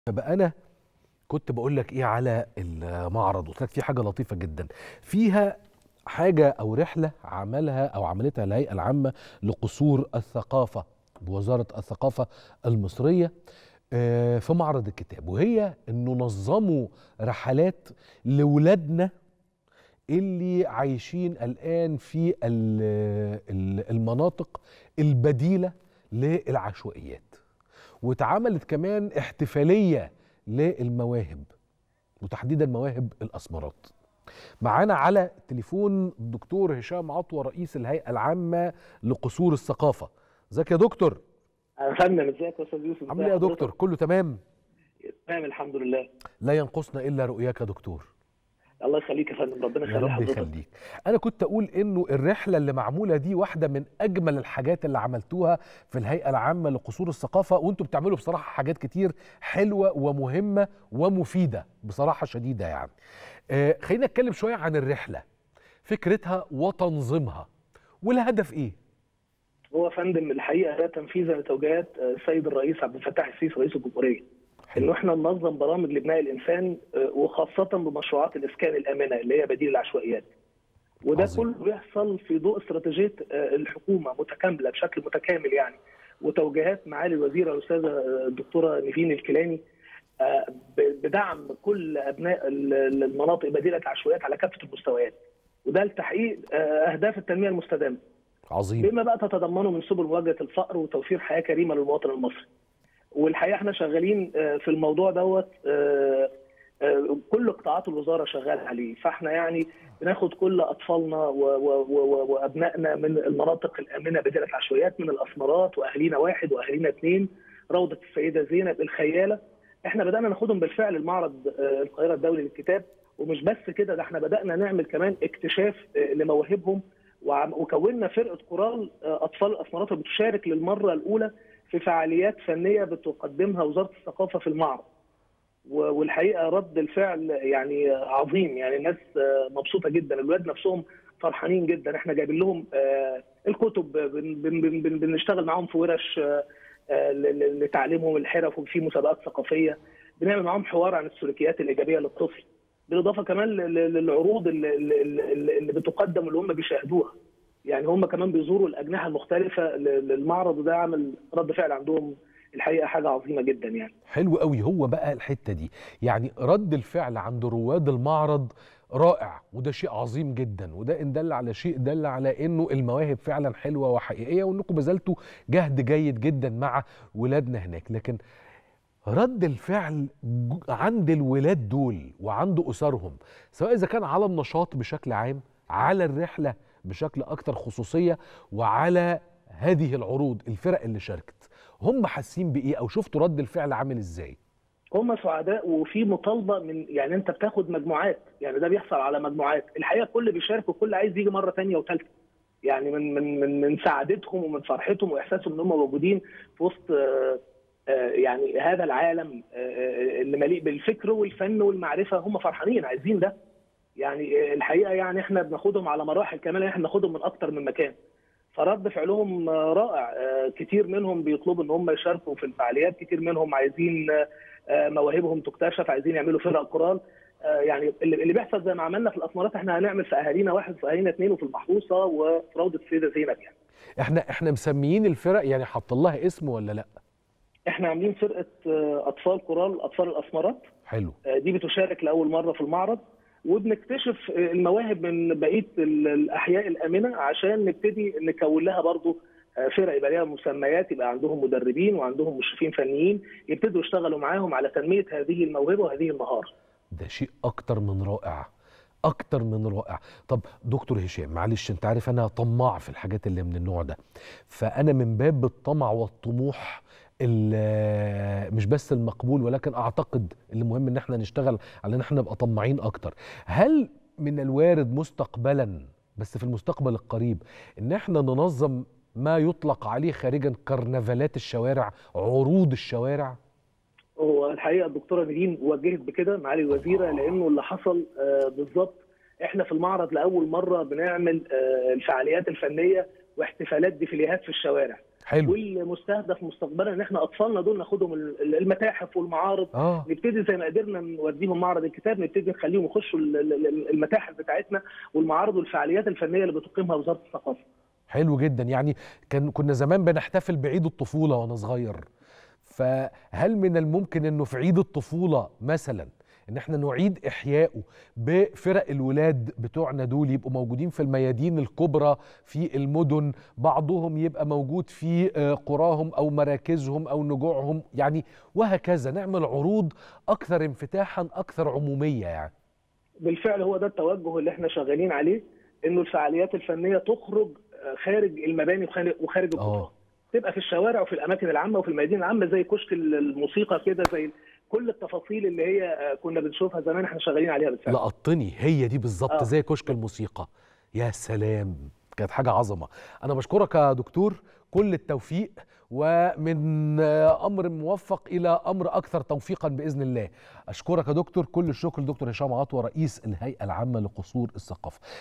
فبقى انا كنت بقول لك ايه على المعرض قلت لك في حاجه لطيفه جدا فيها حاجه او رحله عملها او عملتها الهيئه العامه لقصور الثقافه بوزاره الثقافه المصريه آه، في معرض الكتاب وهي انه نظموا رحلات لاولادنا اللي عايشين الان في ال- ال- المناطق البديله للعشوائيات واتعملت كمان احتفاليه للمواهب وتحديدا مواهب الاسمرات معانا على تليفون الدكتور هشام عطوة رئيس الهيئة العامة لقصور الثقافة ازيك يا دكتور يا فندم ازيك يا استاذ يوسف عامل ايه يا دكتور كله تمام تمام الحمد لله لا ينقصنا الا رؤياك يا دكتور الله يخليك يا فندم ربنا يا يخلي رب حضرتك يخليك انا كنت اقول انه الرحله اللي معموله دي واحده من اجمل الحاجات اللي عملتوها في الهيئه العامه لقصور الثقافه وانتم بتعملوا بصراحه حاجات كتير حلوه ومهمه ومفيده بصراحه شديده يعني آه خلينا نتكلم شويه عن الرحله فكرتها وتنظيمها والهدف ايه هو يا فندم الحقيقه ده تنفيذا لتوجيهات آه، السيد الرئيس عبد الفتاح السيسي رئيس الجمهوريه انه احنا ننظم برامج لبناء الانسان آه، وخاصه بمشروعات الاسكان الامنه اللي هي بديل العشوائيات وده عظيم. كله بيحصل في ضوء استراتيجيه آه، الحكومه متكامله بشكل متكامل يعني وتوجيهات معالي الوزيره الاستاذه آه، الدكتوره نيفين الكيلاني آه، ب- بدعم كل ابناء ال- ال- المناطق بديله العشوائيات على كافه المستويات وده لتحقيق آه، اهداف التنميه المستدامه عظيم بما بقى تتضمنه من سبل مواجهه الفقر وتوفير حياه كريمه للمواطن المصري. والحقيقه احنا شغالين آه، في الموضوع دوت آه، آه، كل قطاعات الوزاره شغال عليه فاحنا يعني بناخد كل اطفالنا و- و- و- وابنائنا من المناطق الامنه بديله العشوائيات من الاسمرات واهالينا واحد واهالينا اثنين روضه السيده زينب الخياله احنا بدانا ناخدهم بالفعل المعرض آه، القاهره الدولي للكتاب ومش بس كده ده احنا بدانا نعمل كمان اكتشاف آه، لمواهبهم وعم- وكونا فرقه كورال آه، اطفال الاسمرات بتشارك للمره الاولى في فعاليات فنيه بتقدمها وزاره الثقافه في المعرض و- والحقيقه رد الفعل يعني عظيم يعني الناس آه، مبسوطه جدا الولاد نفسهم فرحانين جدا احنا جايبين لهم آه، الكتب بن- بن- بن- بن- بنشتغل معاهم في ورش آه، آه، ل- ل- لتعليمهم الحرف وفي مسابقات ثقافيه بنعمل معاهم حوار عن السلوكيات الايجابيه للطفل بالاضافه كمان ل- ل- للعروض اللي, اللي, اللي بتقدم واللي هم بيشاهدوها يعني هم كمان بيزوروا الاجنحه المختلفه ل- للمعرض وده عمل رد فعل عندهم الحقيقه حاجه عظيمه جدا يعني حلو قوي هو بقى الحته دي يعني رد الفعل عند رواد المعرض رائع وده شيء عظيم جدا وده ان دل على شيء دل على انه المواهب فعلا حلوه وحقيقيه وانكم بذلتوا جهد جيد جدا مع ولادنا هناك لكن رد الفعل ج- عند الولاد دول وعند اسرهم سواء اذا كان على النشاط بشكل عام على الرحله بشكل اكتر خصوصيه وعلى هذه العروض الفرق اللي شاركت هم حاسين بايه او شفتوا رد الفعل عامل ازاي هم سعداء وفي مطالبه من يعني انت بتاخد مجموعات يعني ده بيحصل على مجموعات الحقيقه الكل بيشارك والكل عايز يجي مره ثانيه وثالثه يعني من من من من سعادتهم ومن فرحتهم واحساسهم ان هم موجودين في وسط آه، آه، يعني هذا العالم آه، آه، اللي مليء بالفكر والفن والمعرفه هم فرحانين عايزين ده يعني آه، الحقيقه يعني احنا بناخدهم على مراحل كمان احنا بناخدهم من اكتر من مكان فرد فعلهم آه، رائع آه، كتير منهم بيطلبوا ان هم يشاركوا في الفعاليات كتير منهم عايزين آه، آه، مواهبهم تكتشف عايزين يعملوا فرق كورال آه، يعني اللي اللي بيحصل زي ما عملنا في الاسمرات احنا هنعمل في اهالينا واحد في اهالينا اثنين وفي المحروسه وفي روضه السيده زينب يعني احنا احنا مسميين الفرق يعني حاط لها اسم ولا لا احنا عاملين فرقه آه، اطفال كورال اطفال الاسمرات حلو آه، دي بتشارك لاول مره في المعرض وبنكتشف آه، المواهب من بقيه ال- الاحياء الامنه عشان نبتدي نكون لها برضو آه، فرق يبقى ليها مسميات يبقى عندهم مدربين وعندهم مشرفين فنيين يبتدوا يشتغلوا معاهم على تنميه هذه الموهبه وهذه المهاره ده شيء اكتر من رائع اكتر من رائع طب دكتور هشام معلش انت عارف انا طماع في الحاجات اللي من النوع ده فانا من باب الطمع والطموح ال- مش بس المقبول ولكن اعتقد اللي مهم ان احنا نشتغل على ان احنا نبقى طماعين اكتر هل من الوارد مستقبلا بس في المستقبل القريب ان احنا ننظم ما يطلق عليه خارجا كرنفالات الشوارع عروض الشوارع هو الحقيقه الدكتوره نيرين وجهت بكده معالي الوزيره لانه اللي حصل آه، بالظبط احنا في المعرض لاول مره بنعمل آه، الفعاليات الفنيه واحتفالات ديفيليهات في الشوارع حلو والمستهدف مستقبلا ان احنا اطفالنا دول ناخدهم ال- المتاحف والمعارض اه نبتدي زي ما قدرنا نوديهم معرض الكتاب نبتدي نخليهم يخشوا ال- ال- المتاحف بتاعتنا والمعارض والفعاليات الفنيه اللي بتقيمها وزاره الثقافه حلو جدا يعني كان كنا زمان بنحتفل بعيد الطفوله وانا صغير فهل من الممكن انه في عيد الطفوله مثلا ان احنا نعيد احيائه بفرق الولاد بتوعنا دول يبقوا موجودين في الميادين الكبرى في المدن بعضهم يبقى موجود في آه، قراهم او مراكزهم او نجوعهم يعني وهكذا نعمل عروض اكثر انفتاحا اكثر عموميه يعني بالفعل هو ده التوجه اللي احنا شغالين عليه انه الفعاليات الفنيه تخرج آه، خارج المباني وخارج وخارج القطاع اه تبقى في الشوارع وفي الاماكن العامه وفي الميادين العامه زي كشك الموسيقى كده زي كل التفاصيل اللي هي آه، كنا بنشوفها زمان احنا شغالين عليها بالفعل لقطني هي دي بالظبط آه. زي كشك الموسيقى يا سلام كانت حاجة عظمة أنا بشكرك يا دكتور كل التوفيق ومن آه، أمر موفق إلى أمر أكثر توفيقا بإذن الله أشكرك يا دكتور كل الشكر لدكتور هشام عطوة رئيس الهيئة العامة لقصور الثقافة